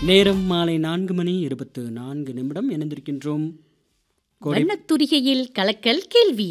நேரம் மாலை நான்கு மணி இருபத்து நான்கு நிமிடம் இணைந்திருக்கின்றோம் கோடை வண்ணத்துரிகையில் கலக்கல் கேள்வி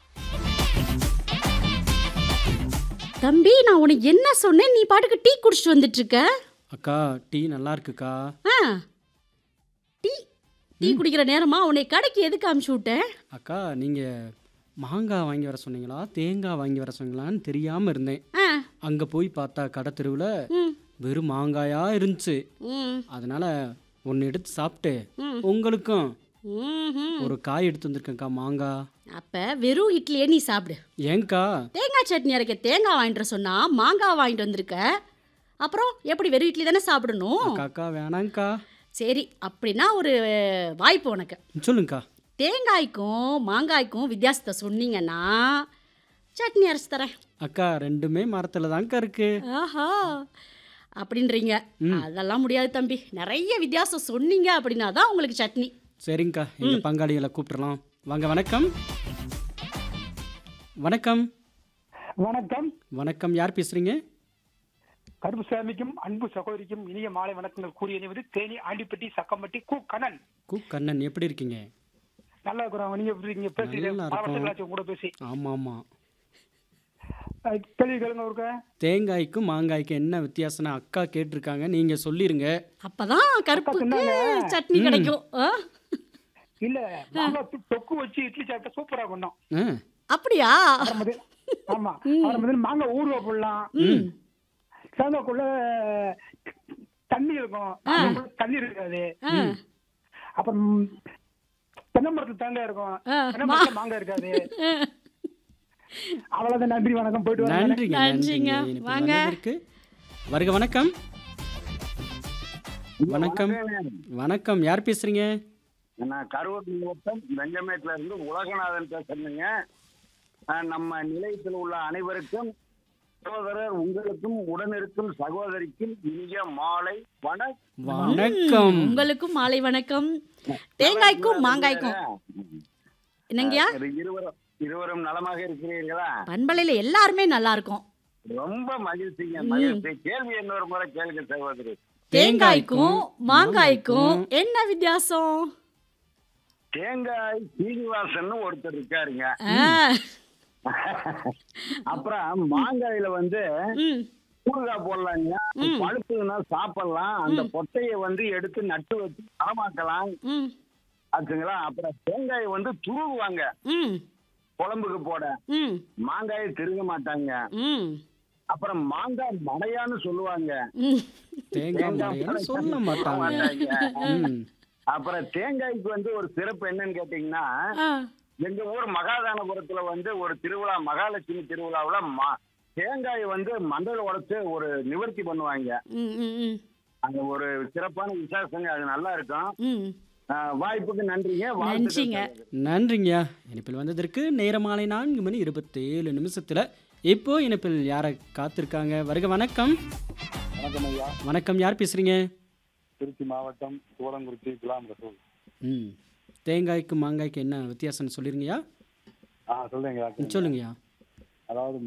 தம்பி நான் உனக்கு என்ன சொன்னேன் நீ பாட்டுக்கு டீ குடிச்சிட்டு வந்துட்டு இருக்க அக்கா டீ நல்லா இருக்குக்கா ஆ டீ டீ குடிக்கிற நேரமா உன்னை கடைக்கு எதுக்கு அமுச்சு விட்டேன் அக்கா நீங்கள் மாங்காய் வாங்கி வர சொன்னீங்களா தேங்காய் வாங்கி வர சொன்னீங்களான்னு தெரியாமல் இருந்தேன் ஆ அங்கே போய் பார்த்தா கடை தெருவில் ம் வெறும் மாங்காயாக இருந்துச்சு ம் அதனால் ஒன்று எடுத்து சாப்பிட்டு ம். உங்களுக்கும் ம்ஹும். ஒரு காய் எடுத்து வந்திருக்கேன்க்கா மாங்காய் அப்ப வெறும் இட்லியே நீ சாப்பிடு ஏங்க்கா தேங்காய் சட்னி அரைக்க தேங்காய் வாங்கிட்டு வர சொன்னா மாங்காய் வாங்கிட்டு வந்திருக்க அப்புறம் எப்படி வெறும் இட்லி தானே சாப்பிடணும் அக்கா அக்கா வேணாங்க்கா சரி அப்படின்னா ஒரு வாய்ப்பு உனக்கு சொல்லுங்கக்கா தேங்காய்க்கும் மாங்காய்க்கும் வித்தியாசத்தை சொன்னீங்கன்னா சட்னி அரைச்சி தரேன் அக்கா ரெண்டுமே மரத்தில் தான்க்கா இருக்கு ஆஹா அப்படின்றீங்க அதெல்லாம் முடியாது தம்பி நிறைய வித்தியாசம் சொன்னீங்க அப்படின்னா தான் உங்களுக்கு சட்னி சரிங்கக்கா எங்கள் பங்காளிகளை கூப்பிட்டுறலாம் வாங்க வணக்கம் வணக்கம் வணக்கம் வணக்கம் யார் பேசுறீங்க கருப்புசாமிக்கும் அன்பு சகோதரிக்கும் இனிய மாலை வணக்கங்கள் கூறி இணைவது தேனி ஆண்டிப்பட்டி சக்கம்பட்டி கு கண்ணன் கு கண்ணன் எப்படி இருக்கீங்க நல்லா இருக்கிறோம் நீங்க எப்படி இருக்கீங்க பேசுறீங்க நல்லா பல இருக்கோம். வருஷங்களாச்சு உங்க கூட பேசி ஆமாம் ஆமாம் அஹ் கேள்வி கேளுங்க ஒருக்க தேங்காய்க்கும் மாங்காய்க்கும் என்ன வித்தியாசம்னு அக்கா கேட்டிருக்காங்க நீங்கள் சொல்லிடுங்க அப்பதான் கருப்புக்கு சொன்னாங்க. சட்னி கிடைக்கும் ஆ? இல்ல மாங்காய் தொ- தொக்கு வச்சு இட்லி சாப்பிட்டா சூப்பரா பண்ணோம் ஆ அப்படியா அப்புறம் வந்து- ஆமா அப்புறம் வந்து மாங்காய் ஊறுவா போடலாம் தேங்காய்க்குள்ள தண்ணி இருக்கும் அதுக்குள்ள தண்ணி இருக்காது ஆ. அப்புறம் தென்னை மரத்துல தேங்காய் இருக்கும் ஆ, தென்னை மரத்துல மாங்காய் இருக்காது அவ்வளவுதான் நன்றி வணக்கம் போயிட்டு வரேன் நன்றிங்க நன்றிங்க. நன்றிங்க இனிப்பு வாங்க. வந்ததற்கு. வருக வணக்கம் வணக்கம் வணக்கம் யார் பேசுறீங்க நான் கரூர் மாவட்டம் வெங்கமேட்ல இருந்து உலகநாதன் பேசுறேங்க அஹ் நம்ம நிலையத்தில் உள்ள அனைவருக்கும் சகோதரர் உங்களுக்கும் உடனிருக்கும் சகோதரிக்கும் இனிய மாலை வணக்கம் வணக்கம் உங்களுக்கும் மாலை வணக்கம் தேங்காய்க்கும் மாங்காய்க்கும் என்னங்கய்யா இருவரும் இருவரும் நலமாக இருக்கிறீர்களா பண்பலையில எல்லாருமே நல்லா இருக்கும் ரொம்ப மகிழ்ச்சிங்க மகிழ்ச்சி கேள்வி இன்னொரு முறை கேளுங்க சகோதரி தேங்காய்க்கும் மாங்காய்க்கும் என்ன வித்தியாசம் தேங்காய் சீனிவாசன் ஒருத்தர் இருக்காருங்க ஆ. அப்புறம் மாங்காயில வந்து ம். ஊறுகாய் போடலாங்க பழுப்புனா சாப்பிடலாம் அந்த பொட்டையை வந்து எடுத்து நட்டு வச்சு பழமாக்கலாம் ம். ஆச்சுங்களா அப்புறம் தேங்காயை வந்து துருவுவாங்க ம். குழம்புக்கு போட ம். மாங்காயை திருக மாட்டாங்க ம். அப்புறம் மாங்காய் மடையான்னு சொல்லுவாங்க ம். தேங்காய் மடையன்னு சொல்ல மாட்டாங்க ம். அப்புறம் தேங்காய்க்கு வந்து ஒரு சிறப்பு என்னன்னு கேட்டீங்கன்னா ஆ. எங்க ஊர் மகாதானபுரத்துல வந்து ஒரு திருவிழா மகாலட்சுமி திருவிழாவுல மா- தேங்காயை வந்து மண்டல உடைச்சு ஒரு நிவர்த்தி பண்ணுவாங்க ம். ம். ம். அங்க ஒரு சிறப்பான விசேஷங்க அது நல்லா இருக்கும் ம். ஆஹ் வாய்ப்புக்கு நன்றிங்க நன்றிங்க. வாழ்த்துக்கள் நன்றிங்கய்யா இனிப்பில் வந்ததற்கு நேரம் மாலை நான்கு மணி இருபத்தேழு நிமிஷத்தில் இப்போ இனிப்பில் யாரை காத்திருக்காங்க வருக வணக்கம் வணக்கம் ஐயா வணக்கம் யார் பேசுறீங்க திருச்சி மாவட்டம் சோழங்குறிச்சி குலாம் ரசூல் ம் தேங்காய்க்கு மாங்காய்க்கு என்ன வித்தியாசம்னு சொல்லிருங்கய்யா ஆ சொல்லுங்க சொல்லுங்கய்யா அதாவது